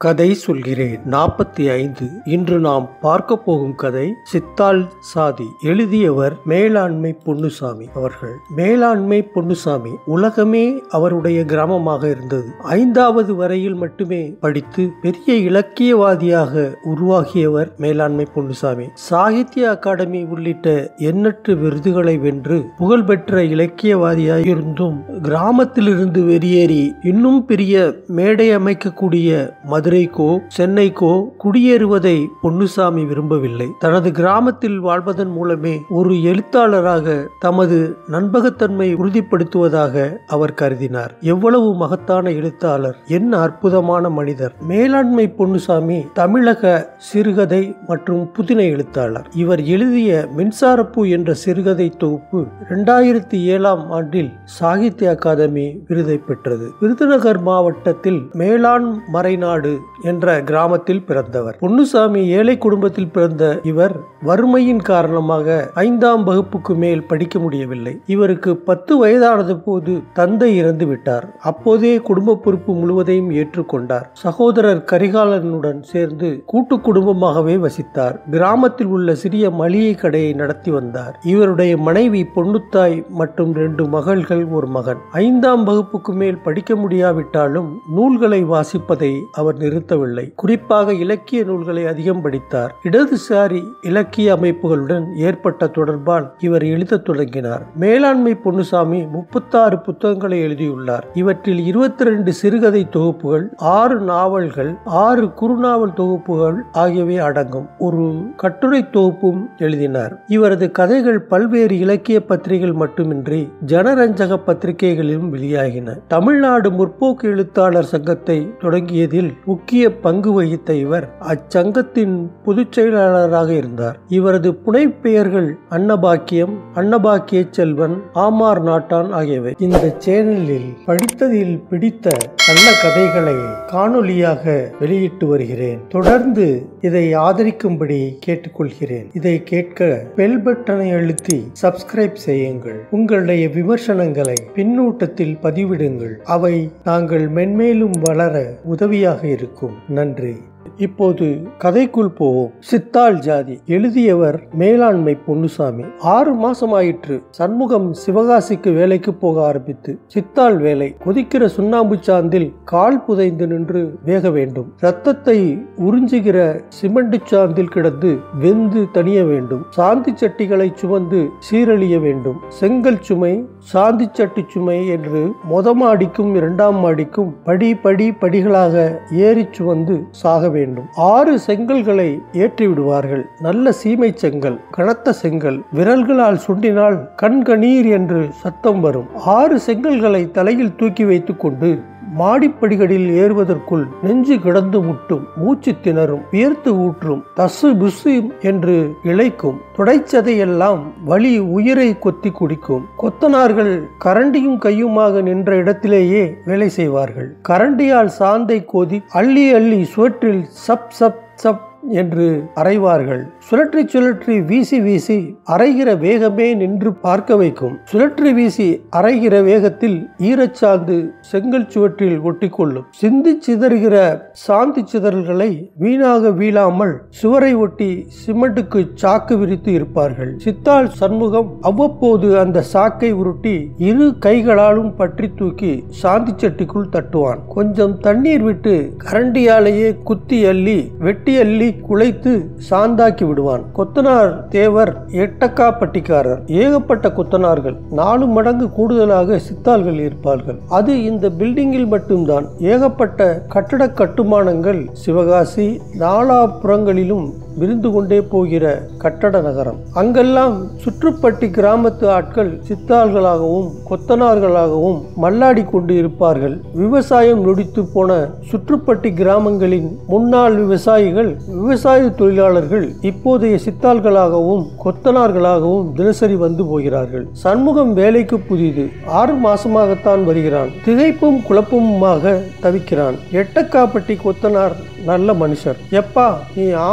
கதை சொல்கிறேன் நாற்பத்தி ஐந்து இன்று நாம் பார்க்க போகும் கதை சித்தாள் சாதி எழுதியவர் மேலாண்மை பொன்னுசாமி அவர்கள் மேலாண்மை பொன்னுசாமி உலகமே அவருடைய கிராமமாக இருந்தது ஐந்தாவது வரையில் மட்டுமே படித்து பெரிய இலக்கியவாதியாக உருவாகியவர் மேலாண்மை பொன்னுசாமி சாகித்ய அகாடமி உள்ளிட்ட எண்ணற்ற விருதுகளை வென்று புகழ்பெற்ற இலக்கியவாதியாக இருந்தும் கிராமத்திலிருந்து வெளியேறி இன்னும் பெரிய மேடை அமைக்கக்கூடிய மதுரைக்கோ சென்னைக்கோ குடியேறுவதை பொன்னுசாமி விரும்பவில்லை தனது கிராமத்தில் வாழ்வதன் மூலமே ஒரு எழுத்தாளராக தமது நண்பகத்தன்மை உறுதிப்படுத்துவதாக அவர் கருதினார் எவ்வளவு மகத்தான எழுத்தாளர் என்ன அற்புதமான மனிதர் மேலாண்மை பொன்னுசாமி தமிழக சிறுகதை மற்றும் புதின எழுத்தாளர் இவர் எழுதிய மின்சாரப்பூ என்ற சிறுகதை தொகுப்பு இரண்டாயிரத்தி ஏழாம் ஆண்டில் சாகித்ய அகாதமி விருதை பெற்றது விருதுநகர் மாவட்டத்தில் மேலாண் மறைநாடு என்ற கிராமத்தில் பிறந்தவர் பொன்னுசாமி ஏழை குடும்பத்தில் பிறந்த இவர் வறுமையின் காரணமாக ஐந்தாம் வகுப்புக்கு மேல் படிக்க முடியவில்லை இவருக்கு பத்து வயதானது போது தந்தை இறந்து விட்டார் அப்போதே குடும்ப பொறுப்பு முழுவதையும் ஏற்றுக்கொண்டார் சகோதரர் கரிகாலனுடன் சேர்ந்து கூட்டு குடும்பமாகவே வசித்தார் கிராமத்தில் உள்ள சிறிய மளிகை கடையை நடத்தி வந்தார் இவருடைய மனைவி பொன்னுத்தாய் மற்றும் ரெண்டு மகள்கள் ஒரு மகன் ஐந்தாம் வகுப்புக்கு மேல் படிக்க முடியாவிட்டாலும் நூல்களை வாசிப்பதை அவர் நிறுத்தவில்லை குறிப்பாக இலக்கிய நூல்களை அதிகம் படித்தார் இடதுசாரி இலக்கிய அமைப்புகளுடன் ஏற்பட்ட தொடர்பால் இவர் எழுதத் தொடங்கினார் மேலாண்மை பொன்னுசாமி முப்பத்தாறு புத்தகங்களை எழுதியுள்ளார் இவற்றில் இருபத்தி ரெண்டு சிறுகதை தொகுப்புகள் ஆறு நாவல்கள் ஆறு குறுநாவல் தொகுப்புகள் ஆகியவை அடங்கும் ஒரு கட்டுரை தொகுப்பும் எழுதினார் இவரது கதைகள் பல்வேறு இலக்கிய பத்திரிகைகள் மட்டுமின்றி ஜனரஞ்சக பத்திரிகைகளிலும் வெளியாகின தமிழ்நாடு முற்போக்கு எழுத்தாளர் சங்கத்தை தொடங்கியதில் முக்கிய பங்கு வகித்த இவர் அச்சங்கத்தின் பொதுச் செயலாளராக இருந்தார் இவரது புனைப்பெயர்கள் அன்னபாக்கியம் அன்னபாக்கிய செல்வன் ஆமார் நாட்டான் ஆகியவை இந்த சேனலில் படித்ததில் பிடித்த நல்ல கதைகளை காணொலியாக வெளியிட்டு வருகிறேன் தொடர்ந்து இதை ஆதரிக்கும்படி கேட்டுக்கொள்கிறேன் இதை கேட்க பெல் பட்டனை அழுத்தி சப்ஸ்கிரைப் செய்யுங்கள் உங்களுடைய விமர்சனங்களை பின்னூட்டத்தில் பதிவிடுங்கள் அவை நாங்கள் மென்மேலும் வளர உதவியாக இருக்கும் நன்றி இப்போது கதைக்குள் போவோம் சித்தாள் ஜாதி எழுதியவர் மேலாண்மை பொன்னுசாமி ஆறு மாசம் ஆயிற்று சண்முகம் சிவகாசிக்கு வேலைக்கு போக ஆரம்பித்து சித்தாள் வேலை கொதிக்கிற சுண்ணாம்பு சாந்தில் கால் புதைந்து நின்று வேக வேண்டும் ரத்தத்தை உறிஞ்சுகிற சிமெண்ட் சாந்தில் கிடந்து வெந்து தணிய வேண்டும் சாந்தி சட்டிகளை சுமந்து சீரழிய வேண்டும் செங்கல் சுமை சாந்தி சட்டி சுமை என்று மொத மாடிக்கும் இரண்டாம் மாடிக்கும் படி படி படிகளாக ஏறி சுமந்து சாக வேண்டும் வேண்டும் ஆறு செங்கல்களை ஏற்றி விடுவார்கள் நல்ல சீமை செங்கல் கனத்த செங்கல் விரல்களால் சுண்டினால் கண்கணீர் என்று சத்தம் வரும் ஆறு செங்கல்களை தலையில் தூக்கி வைத்துக் கொண்டு மாடிப்படிகளில் ஏறுவதற்குள் நெஞ்சு கிடந்து முட்டும் மூச்சு திணறும் வியர்த்து ஊற்றும் தசு புசு என்று இழைக்கும் துடைச்சதையெல்லாம் வலி உயிரை கொத்தி குடிக்கும் கொத்தனார்கள் கரண்டியும் கையுமாக நின்ற இடத்திலேயே வேலை செய்வார்கள் கரண்டியால் சாந்தை கோதி அள்ளி அள்ளி சுவற்றில் சப் சப் சப் என்று அரைவார்கள் சுழற்றி சுழற்றி வீசி வீசி அரைகிற வேகமே நின்று பார்க்க வைக்கும் சுழற்றி வீசி அரைகிற வேகத்தில் ஈரச்சாந்து செங்கல் சுவற்றில் ஒட்டிக்கொள்ளும் சிந்தி சிதறுகிற சாந்தி சிதறல்களை வீணாக வீழாமல் சுவரை ஒட்டி சிமெண்ட்டுக்கு சாக்கு விரித்து இருப்பார்கள் சித்தாள் சண்முகம் அவ்வப்போது அந்த சாக்கை உருட்டி இரு கைகளாலும் பற்றி தூக்கி சாந்தி சட்டிக்குள் தட்டுவான் கொஞ்சம் தண்ணீர் விட்டு கரண்டியாலேயே குத்தி அள்ளி வெட்டி அள்ளி குலைத்து சாந்தாக்கி விடுவான் கொத்தனார் தேவர் எட்டக்கா பட்டிக்காரர் ஏகப்பட்ட கொத்தனார்கள் நாலு மடங்கு கூடுதலாக சித்தாள்கள் இருப்பார்கள் அது இந்த பில்டிங்கில் மட்டும்தான் ஏகப்பட்ட கட்டட கட்டுமானங்கள் சிவகாசி நாலாபுறங்களிலும் விருந்து கொண்டே போகிற கட்டட நகரம் அங்கெல்லாம் சுற்றுப்பட்டி கிராமத்து ஆட்கள் சித்தாள்களாகவும் கொத்தனார்களாகவும் மல்லாடி கொண்டு இருப்பார்கள் விவசாயம் நொடித்து போன சுற்றுப்பட்டி கிராமங்களின் முன்னாள் விவசாயிகள் விவசாய தொழிலாளர்கள் இப்போதைய சித்தாள்களாகவும் கொத்தனார்களாகவும் தினசரி வந்து போகிறார்கள் சண்முகம் வேலைக்கு புதிது ஆறு மாசமாகத்தான் வருகிறான் திகைப்பும் குழப்பமுமாக தவிக்கிறான் எட்டக்காப்பட்டி கொத்தனார் நல்ல மனுஷர் எப்பா நீ ஆமநாடு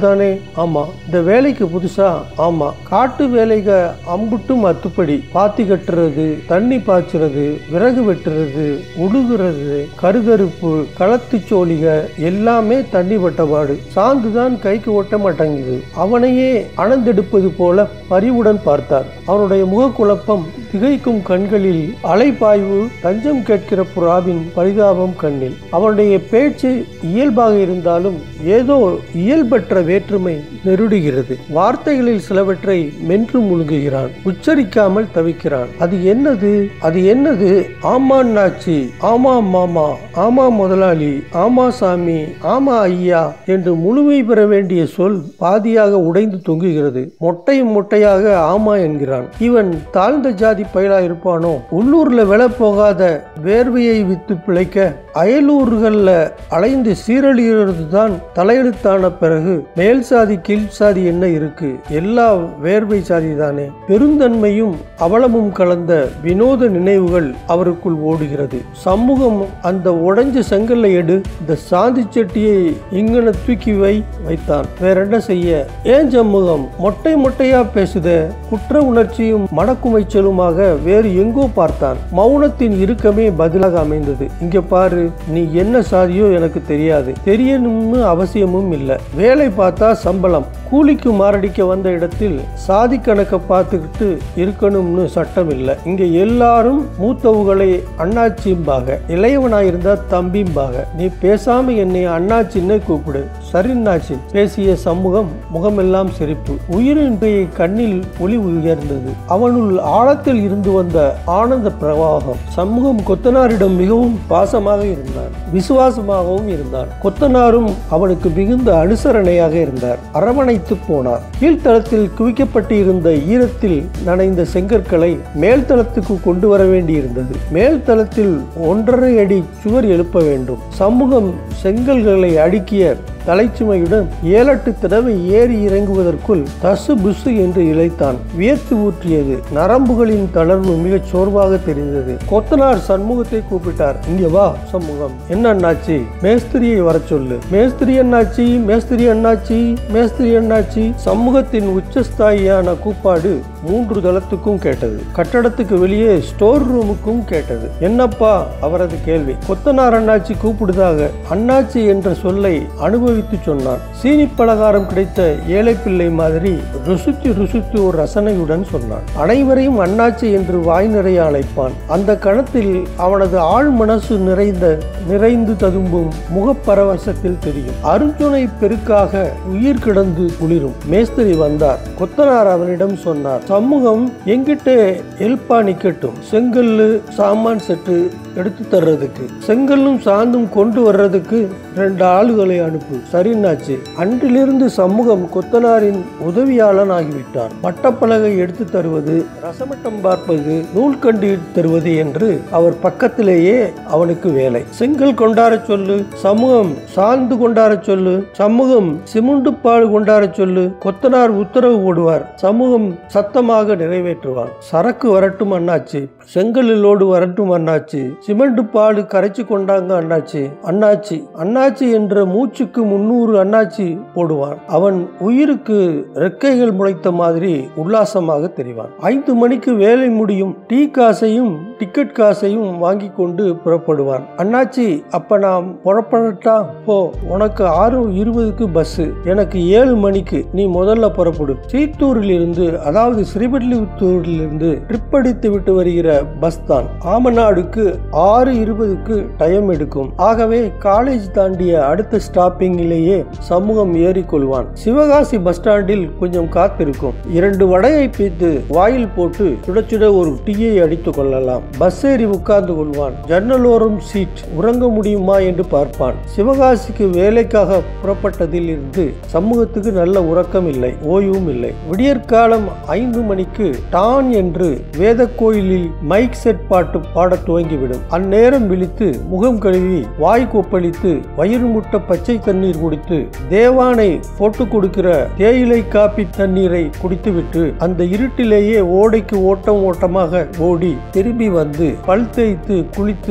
தானே ஆமா இந்த வேலைக்கு புதுசா ஆமா காட்டு வேலைக அம்புட்டும் அத்துப்படி பாத்தி கட்டுறது தண்ணி பாய்ச்சுறது விறகு வெட்டுறது உடுகிறது கருகருப்பு களத்து சோழிக எல்லாமே தண்ணி பட்டபாடு சாந்துதான் கைக்கு ஒட்ட மாட்டேங்குது அவனையே அணந்தெடுப்பது போல பரிவுடன் பார்த்தார் அவனுடைய முகக்குழப்பம் திகைக்கும் கண்களில் அலைப்பாய்வு தஞ்சம் கேட்கிற புறாவின் பரிதாபம் கண்ணில் அவனுடைய பேச்சு இயல்பாக இருந்தாலும் ஏதோ இயல்பற்ற வேற்றுமை நெருடுகிறது வார்த்தைகளில் சிலவற்றை மென்று முழுங்குகிறான் உச்சரிக்காமல் தவிக்கிறான் அது என்னது அது என்னது ஆமா நாச்சி ஆமா மாமா ஆமா முதலாளி ஆமா சாமி ஆமா ஐயா என்று முழுமை பெற வேண்டிய சொல் பாதியாக உடைந்து தொங்குகிறது மொட்டை மொட்டையாக ஆமா என்கிறான் இவன் தாழ்ந்த ஜாதி பயலா இருப்பானோ உள்ளூர்ல விலை போகாத வேர்வையை வித்து பிழைக்க அயலூர்கள்ல அலைந்து சீரழிகிறது தான் தலையெழுத்தான பிறகு மேல் சாதி கீழ் சாதி என்ன இருக்கு எல்லா வேர்வை சாதி தானே பெருந்தன்மையும் அவலமும் கலந்த வினோத நினைவுகள் அவருக்குள் ஓடுகிறது சமூகம் அந்த உடைஞ்ச செங்கல்ல எடு இந்த சாந்தி சட்டியை இங்கன தூக்கி வை வைத்தான் வேற என்ன செய்ய ஏன் சமூகம் மொட்டை மொட்டையா பேசுத குற்ற உணர்ச்சியும் மனக்குமைச்சலுமாக வேறு எங்கோ பார்த்தான் மௌனத்தின் இறுக்கமே பதிலாக அமைந்தது இங்க பாரு நீ என்ன சாதியோ எனக்கு தெரியாது தெரியணும்னு அவசியமும் இல்லை வேலை பார்த்தா சம்பளம் கூலிக்கு மாரடிக்க வந்த இடத்தில் சாதி கணக்கை பார்த்துக்கிட்டு இருக்கணும்னு சட்டம் இல்லை இங்க எல்லாரும் மூத்தவுகளை அண்ணாச்சிம்பாக இளையவனாயிருந்தா தம்பிம்பாக நீ பேசாம என்னை அண்ணாச்சின்னு கூப்பிடு சரிண்ணாச்சி பேசிய சமூகம் முகமெல்லாம் சிரிப்பு உயிரின்றைய கண்ணில் ஒளி உயர்ந்தது அவனுள் ஆழத்தில் இருந்து வந்த ஆனந்த பிரவாகம் சமூகம் கொத்தனாரிடம் மிகவும் பாசமாக இருந்தான் விசுவாசமாகவும் இருந்தான் கொத்தனாரும் அவனுக்கு மிகுந்த அனுசரணையாக இருந்தார் அரவணைத்து போனார் கீழ்த்தளத்தில் குவிக்கப்பட்டு இருந்த ஈரத்தில் நனைந்த செங்கற்களை மேல்தளத்துக்கு கொண்டு வர வேண்டியிருந்தது மேல்தளத்தில் ஒன்றரை அடி சுவர் எழுப்ப வேண்டும் சமூகம் செங்கல்களை அடுக்கிய தலைச்சுமையுடன் ஏழெட்டு தடவை ஏறி இறங்குவதற்குள் தசு புசு என்று இழைத்தான் வியர்த்து ஊற்றியது நரம்புகளின் தளர்வு மிகச் சோர்வாக தெரிந்தது கொத்தனார் சண்முகத்தை கூப்பிட்டார் இங்க வா சண்முகம் என்ன அண்ணாச்சி மேஸ்திரியை வர சொல்லு மேஸ்திரி அண்ணாச்சி மேஸ்திரி அண்ணாச்சி மேஸ்திரி அண்ணாச்சி சமூகத்தின் உச்சஸ்தாயியான கூப்பாடு மூன்று தளத்துக்கும் கேட்டது கட்டடத்துக்கு வெளியே ஸ்டோர் ரூமுக்கும் கேட்டது என்னப்பா அவரது கேள்வி கொத்தனார் அண்ணாச்சி கூப்பிடுதாக அண்ணாச்சி என்ற சொல்லை அனுபவித்து சொன்னான் சீனி பலகாரம் கிடைத்த ஏழை பிள்ளை மாதிரி ருசித்து ருசித்து ஒரு ரசனையுடன் சொன்னான் அனைவரையும் அண்ணாச்சி என்று வாய் நிறைய அழைப்பான் அந்த கணத்தில் அவனது ஆழ் மனசு நிறைந்த நிறைந்து ததும்பும் முகப்பரவசத்தில் தெரியும் அருஞ்சுனை பெருக்காக உயிர் கிடந்து குளிரும் மேஸ்திரி வந்தார் கொத்தனார் அவனிடம் சொன்னார் சமூகம் எங்கிட்ட ஹெல்ப்பா நிக்கட்டும் செங்கல்லு சாமான் செட்டு எடுத்து தர்றதுக்கு செங்கல்லும் சாந்தும் கொண்டு வர்றதுக்கு ரெண்டு ஆளுகளை அனுப்பு சரின்னாச்சு அன்றிலிருந்து சமூகம் கொத்தனாரின் உதவியாளன் ஆகிவிட்டான் பட்டப்பலகை எடுத்து தருவது ரசமட்டம் பார்ப்பது நூல்கண்டு தருவது என்று அவர் பக்கத்திலேயே அவனுக்கு வேலை செங்கல் கொண்டார சொல்லு சமூகம் சாந்து கொண்டார சொல்லு சமூகம் சிமுண்டு பால் கொண்டார சொல்லு கொத்தனார் உத்தரவு போடுவார் சமூகம் சத்தமாக நிறைவேற்றுவார் சரக்கு வரட்டும் அண்ணாச்சி செங்கலிலோடு வரட்டும் அண்ணாச்சி சிமெண்ட் பாடு கரைச்சு கொண்டாங்க அண்ணாச்சி அண்ணாச்சி அண்ணாச்சி என்ற மூச்சுக்கு முன்னூறு அண்ணாச்சி போடுவான் அவன் உயிருக்கு ரெக்கைகள் முளைத்த மாதிரி உல்லாசமாக தெரிவான் ஐந்து மணிக்கு வேலை முடியும் டீ காசையும் டிக்கெட் காசையும் வாங்கி கொண்டு புறப்படுவான் அண்ணாச்சி அப்ப நான் புறப்படட்டா போ உனக்கு ஆறு இருபதுக்கு பஸ் எனக்கு ஏழு மணிக்கு நீ முதல்ல புறப்படு சீத்தூரில் இருந்து அதாவது ஸ்ரீபெட்லிபுத்தூரில் இருந்து ட்ரிப் அடித்து விட்டு வருகிற பஸ் தான் ஆமநாடுக்கு ஆறு இருபதுக்கு டைம் எடுக்கும் ஆகவே காலேஜ் தாண்டிய அடுத்த ஸ்டாப்பிங்கிலேயே சமூகம் ஏறிக்கொள்வான் சிவகாசி பஸ் ஸ்டாண்டில் கொஞ்சம் காத்திருக்கும் இரண்டு வடையை பீத்து வாயில் போட்டு சுட சுட ஒரு டீயை அடித்துக் கொள்ளலாம் பஸ் ஏறி உட்கார்ந்து கொள்வான் ஜன்னலோரம் சீட் உறங்க முடியுமா என்று பார்ப்பான் சிவகாசிக்கு வேலைக்காக புறப்பட்டதில் இருந்து சமூகத்துக்கு நல்ல உறக்கம் இல்லை ஓய்வும் இல்லை விடியற்காலம் ஐந்து மணிக்கு டான் என்று வேத கோயிலில் மைக் செட் பாட்டு பாடத் துவங்கிவிடும் அந்நேரம் விழித்து முகம் கழுவி வாய் கொப்பளித்து வயிறு முட்ட பச்சை தண்ணீர் குடித்து தேவானை போட்டு கொடுக்கிற தேயிலை காப்பி தண்ணீரை குடித்துவிட்டு அந்த இருட்டிலேயே ஓடைக்கு ஓட்டம் ஓட்டமாக ஓடி திரும்பி வந்து பல் தேய்த்து குளித்து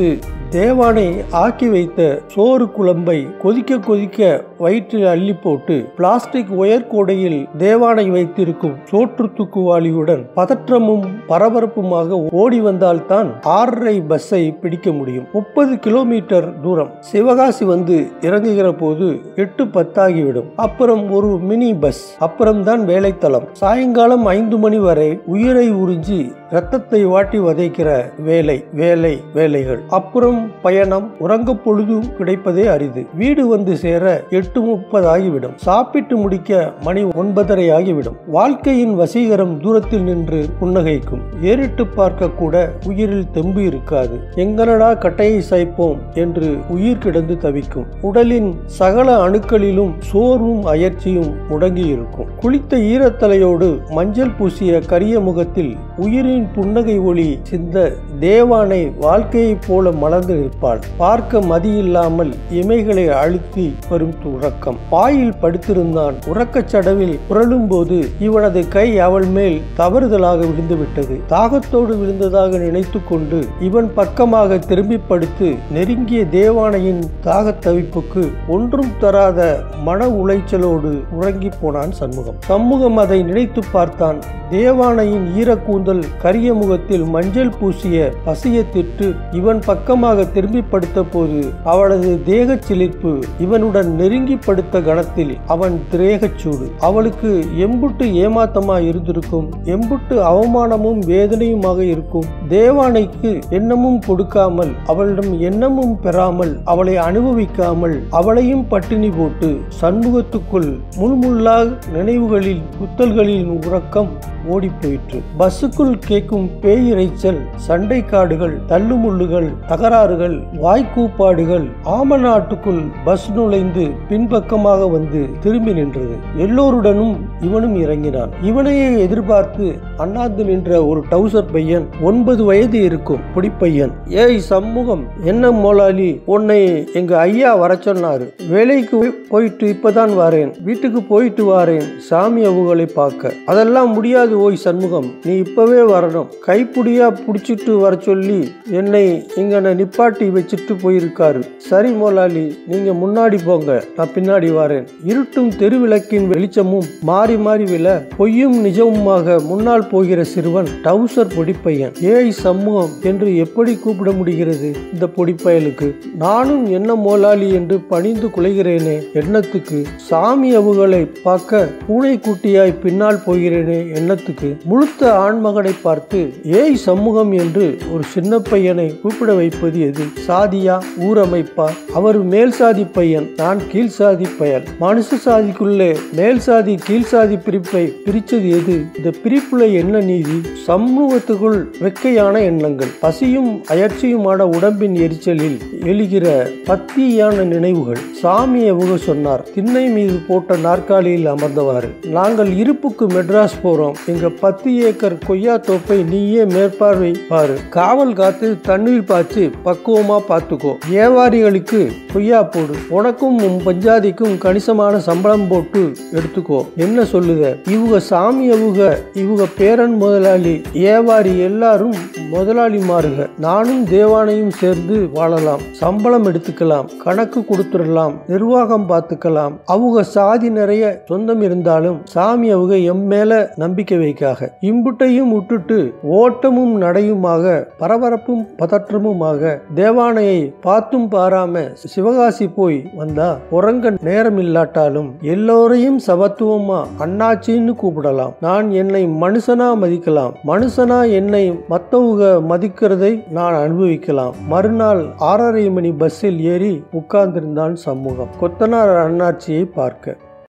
தேவானை ஆக்கி வைத்த சோறு குழம்பை கொதிக்க கொதிக்க வயிற்றில் அள்ளி போட்டு பிளாஸ்டிக் ஒயர் கோடையில் தேவானை வைத்திருக்கும் சோற்று தூக்குவாளியுடன் பதற்றமும் பரபரப்புமாக ஓடி வந்தால்தான் ஆறரை பஸ்ஸை பிடிக்க முடியும் முப்பது கிலோமீட்டர் தூரம் சிவகாசி வந்து இறங்குகிற போது எட்டு பத்தாகிவிடும் அப்புறம் ஒரு மினி பஸ் அப்புறம்தான் வேலைத்தளம் சாயங்காலம் ஐந்து மணி வரை உயிரை உறிஞ்சி ரத்தத்தை வாட்டி வதைக்கிற வேலை வேலை வேலைகள் அப்புறம் பயணம் உறங்க பொழுது கிடைப்பதே அரிது வீடு வந்து சேர எட்டு முப்பது ஆகிவிடும் சாப்பிட்டு முடிக்க மணி ஒன்பதரை ஆகிவிடும் வாழ்க்கையின் வசீகரம் தூரத்தில் நின்று புன்னகைக்கும் ஏறிட்டு பார்க்க கூட உயிரில் தெம்பு இருக்காது எங்கனடா கட்டையை சாய்ப்போம் என்று உயிர் கிடந்து தவிக்கும் உடலின் சகல அணுக்களிலும் சோர்வும் அயற்சியும் முடங்கி இருக்கும் குளித்த ஈரத்தலையோடு மஞ்சள் பூசிய கரிய முகத்தில் உயிரின் புன்னகை ஒளி சிந்த தேவானை வாழ்க்கையைப் போல மலர்ந்து நிற்பாள் பார்க்க மதியில்லாமல் இமைகளை அழுத்தி வரும் உறக்கம் பாயில் படுத்திருந்தான் உறக்கச் சடவில் புரளும் போது இவனது கை அவள் மேல் தவறுதலாக விழுந்துவிட்டது தாகத்தோடு விழுந்ததாக நினைத்து கொண்டு இவன் பக்கமாக திரும்பி படுத்து நெருங்கிய தேவானையின் தாகத் தவிப்புக்கு ஒன்றும் தராத மன உளைச்சலோடு உறங்கி போனான் சண்முகம் சண்முகம் அதை நினைத்து பார்த்தான் தேவானையின் ஈரக்கூந்தல் கரிய முகத்தில் மஞ்சள் பூசிய பசியத்திட்டு இவன் பக்கமாக திரும்பி படுத்த போது அவளது தேகச் சிலிர்ப்பு இவனுடன் நெருங்கி படுத்த கணத்தில் அவன் திரேகச்சூடு அவளுக்கு எம்புட்டு ஏமாத்தமா இருந்திருக்கும் எம்புட்டு அவமானமும் வேதனையுமாக இருக்கும் தேவானைக்கு எண்ணமும் கொடுக்காமல் அவளிடம் எண்ணமும் பெறாமல் அவளை அனுபவிக்காமல் அவளையும் பட்டினி போட்டு சண்முகத்துக்குள் முள்முள்ளாக நினைவுகளில் குத்தல்களின் உறக்கம் ஓடி போயிற்று பஸ்ஸுக்குள் கேட்கும் பேய் இறைச்சல் சண்டை காடுகள் தள்ளுமுள்ளுகள் தகராறுகள் வாய்க்கூப்பாடுகள் ஆமநாட்டுக்குள் பஸ் நுழைந்து பின்பக்கமாக வந்து திரும்பி நின்றது எல்லோருடனும் இவனும் இறங்கினான் இவனையே எதிர்பார்த்து அண்ணாந்து நின்ற ஒரு டவுசர் பையன் ஒன்பது வயது இருக்கும் பொடிப்பையன் ஏய் சண்முகம் என்ன மோலாலி உன்னை எங்க ஐயா வர சொன்னாரு வேலைக்கு போயிட்டு இப்பதான் வரேன் வீட்டுக்கு போயிட்டு வாரேன் சாமி அவுகளை பார்க்க அதெல்லாம் முடியாது ஓய் சண்முகம் நீ இப்பவே வரணும் கைப்புடியா புடிச்சிட்டு வர சொல்லி என்னை இங்க நிப்பாட்டி வச்சுட்டு போயிருக்காரு சரி மோலாலி நீங்க முன்னாடி போங்க நான் பின்னாடி வரேன் இருட்டும் தெருவிளக்கின் வெளிச்சமும் மாறி மாறி விழ பொய்யும் நிஜமுமாக முன்னால் போகிற சிறுவன் டவுசர் பொடிப்பையன் ஏய் சமூகம் என்று எப்படி கூப்பிட முடிகிறது இந்த பொடிப்பயலுக்கு நானும் என்ன மோலாலி என்று பணிந்து குலைகிறேனே எண்ணத்துக்கு சாமி அவுகளை பார்க்க பூனை குட்டியாய் பின்னால் போகிறேனே எண்ணத்துக்கு முழுத்த ஆண்மகனை பார்த்து ஏய் சமூகம் என்று ஒரு சின்ன பையனை கூப்பிட வைப்பது எது சாதியா ஊரமைப்பா அவர் மேல் சாதி பையன் நான் கீழ் சாதி பயல் மனுஷ சாதிக்குள்ளே மேல் சாதி கீழ் சாதி பிரிப்பை பிரிச்சது எது இந்த பிரிப்புல என்ன நீதி சமூகத்துக்குள் வெக்கையான எண்ணங்கள் பசியும் அயற்சியுமான உடம்பின் எரிச்சலில் எழுகிற பத்தியான நினைவுகள் சாமி அவங்க சொன்னார் திண்ணை மீது போட்ட நாற்காலியில் அமர்ந்தவாறு நாங்கள் இருப்புக்கு மெட்ராஸ் போறோம் எங்க பத்து ஏக்கர் கொய்யா தோப்பை நீயே மேற்பார்வை பாரு காவல் காத்து தண்ணீர் பாய்ச்சி பக்குவமா பார்த்துக்கோ வியாபாரிகளுக்கு கொய்யா போடு உனக்கும் உன் பஞ்சாதிக்கும் கணிசமான சம்பளம் போட்டு எடுத்துக்கோ என்ன சொல்லுத இவங்க சாமி அவுக இவங்க பேரன் முதலாளி வியாபாரி எல்லாரும் முதலாளிமாருங்க நானும் தேவானையும் சேர்ந்து வாழலாம் சம்பளம் எடுத்துக்கலாம் கணக்கு கொடுத்துடலாம் நிர்வாகம் பார்த்துக்கலாம் அவங்க சாதி நிறைய சொந்தம் இருந்தாலும் சாமி அவங்க எம் மேல நம்பிக்கை வைக்காக இம்புட்டையும் விட்டுட்டு ஓட்டமும் நடையுமாக பரபரப்பும் பதற்றமுமாக தேவானையை பார்த்தும் பாராம சிவகாசி போய் வந்தா உறங்க நேரம் இல்லாட்டாலும் எல்லோரையும் சமத்துவமா அண்ணாச்சின்னு கூப்பிடலாம் நான் என்னை மனுஷனா மதிக்கலாம் மனுஷனா என்னை மத்தவங்க மதிக்கிறதை நான் அனுபவிக்கலாம் மறுநாள் ஆறரை மணி பஸ்ஸில் ஏறி உட்கார்ந்திருந்தான் சமூகம் கொத்தனார் அண்ணாச்சியை பார்க்க